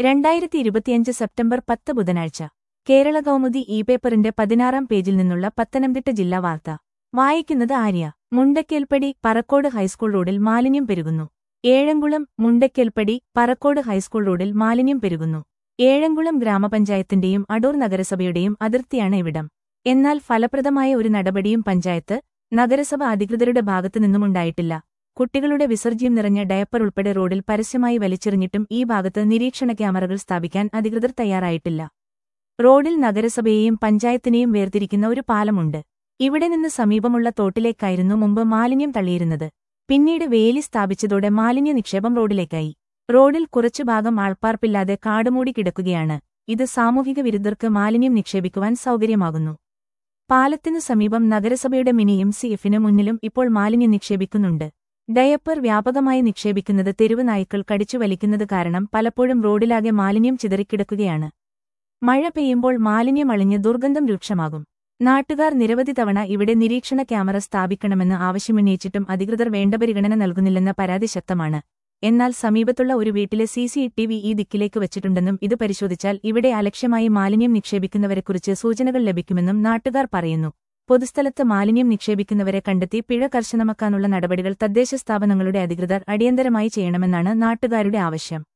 രണ്ടായിരത്തി ഇരുപത്തിയഞ്ച് സെപ്റ്റംബർ പത്ത് ബുധനാഴ്ച കേരള കൗമുദി ഇ പേപ്പറിന്റെ പതിനാറാം പേജിൽ നിന്നുള്ള പത്തനംതിട്ട ജില്ലാ വാർത്ത വായിക്കുന്നത് ആര്യ മുണ്ടക്കേൽപ്പടി പറക്കോട് ഹൈസ്കൂൾ റോഡിൽ മാലിന്യം പെരുകുന്നു ഏഴംകുളം മുണ്ടക്കേൽപ്പടി പറക്കോട് ഹൈസ്കൂൾ റോഡിൽ മാലിന്യം പെരുകുന്നു ഏഴംകുളം ഗ്രാമപഞ്ചായത്തിന്റെയും അടൂർ നഗരസഭയുടെയും അതിർത്തിയാണ് ഇവിടം എന്നാൽ ഫലപ്രദമായ ഒരു നടപടിയും പഞ്ചായത്ത് നഗരസഭ അധികൃതരുടെ ഭാഗത്തു നിന്നുമുണ്ടായിട്ടില്ല കുട്ടികളുടെ വിസർജ്യം നിറഞ്ഞ ഡയപ്പർ ഉൾപ്പെടെ റോഡിൽ പരസ്യമായി വലിച്ചെറിഞ്ഞിട്ടും ഈ ഭാഗത്ത് നിരീക്ഷണ ക്യാമറകൾ സ്ഥാപിക്കാൻ അധികൃതർ തയ്യാറായിട്ടില്ല റോഡിൽ നഗരസഭയെയും പഞ്ചായത്തിനെയും വേർതിരിക്കുന്ന ഒരു പാലമുണ്ട് ഇവിടെ നിന്ന് സമീപമുള്ള തോട്ടിലേക്കായിരുന്നു മുമ്പ് മാലിന്യം തള്ളിയിരുന്നത് പിന്നീട് വേലി സ്ഥാപിച്ചതോടെ മാലിന്യ നിക്ഷേപം റോഡിലേക്കായി റോഡിൽ കുറച്ചു ഭാഗം ആൾപ്പാർപ്പില്ലാതെ കാടുമൂടി കിടക്കുകയാണ് ഇത് സാമൂഹിക വിരുദ്ധർക്ക് മാലിന്യം നിക്ഷേപിക്കുവാൻ സൗകര്യമാകുന്നു പാലത്തിനു സമീപം നഗരസഭയുടെ മിനിയും സി എഫിന് മുന്നിലും ഇപ്പോൾ മാലിന്യം നിക്ഷേപിക്കുന്നുണ്ട് ഡയപ്പർ വ്യാപകമായി നിക്ഷേപിക്കുന്നത് തെരുവ് നായ്ക്കൾ കടിച്ചു വലിക്കുന്നത് കാരണം പലപ്പോഴും റോഡിലാകെ മാലിന്യം ചിതറിക്കിടക്കുകയാണ് മഴ പെയ്യുമ്പോൾ മാലിന്യം അളിഞ്ഞ് ദുർഗന്ധം രൂക്ഷമാകും നാട്ടുകാർ നിരവധി തവണ ഇവിടെ നിരീക്ഷണ ക്യാമറ സ്ഥാപിക്കണമെന്ന് ആവശ്യമുന്നയിച്ചിട്ടും അധികൃതർ വേണ്ട പരിഗണന നൽകുന്നില്ലെന്ന പരാതി ശക്തമാണ് എന്നാൽ സമീപത്തുള്ള ഒരു വീട്ടിലെ സി സി ടി വി ഈ ദിക്കിലേക്ക് വച്ചിട്ടുണ്ടെന്നും ഇത് പരിശോധിച്ചാൽ ഇവിടെ അലക്ഷ്യമായി മാലിന്യം നിക്ഷേപിക്കുന്നവരെക്കുറിച്ച് സൂചനകൾ ലഭിക്കുമെന്നും നാട്ടുകാർ പറയുന്നു പൊതുസ്ഥലത്ത് മാലിന്യം നിക്ഷേപിക്കുന്നവരെ കണ്ടെത്തി പിഴ കർശനമാക്കാനുള്ള നടപടികൾ തദ്ദേശ സ്ഥാപനങ്ങളുടെ അധികൃതർ അടിയന്തരമായി ചെയ്യണമെന്നാണ് നാട്ടുകാരുടെ ആവശ്യം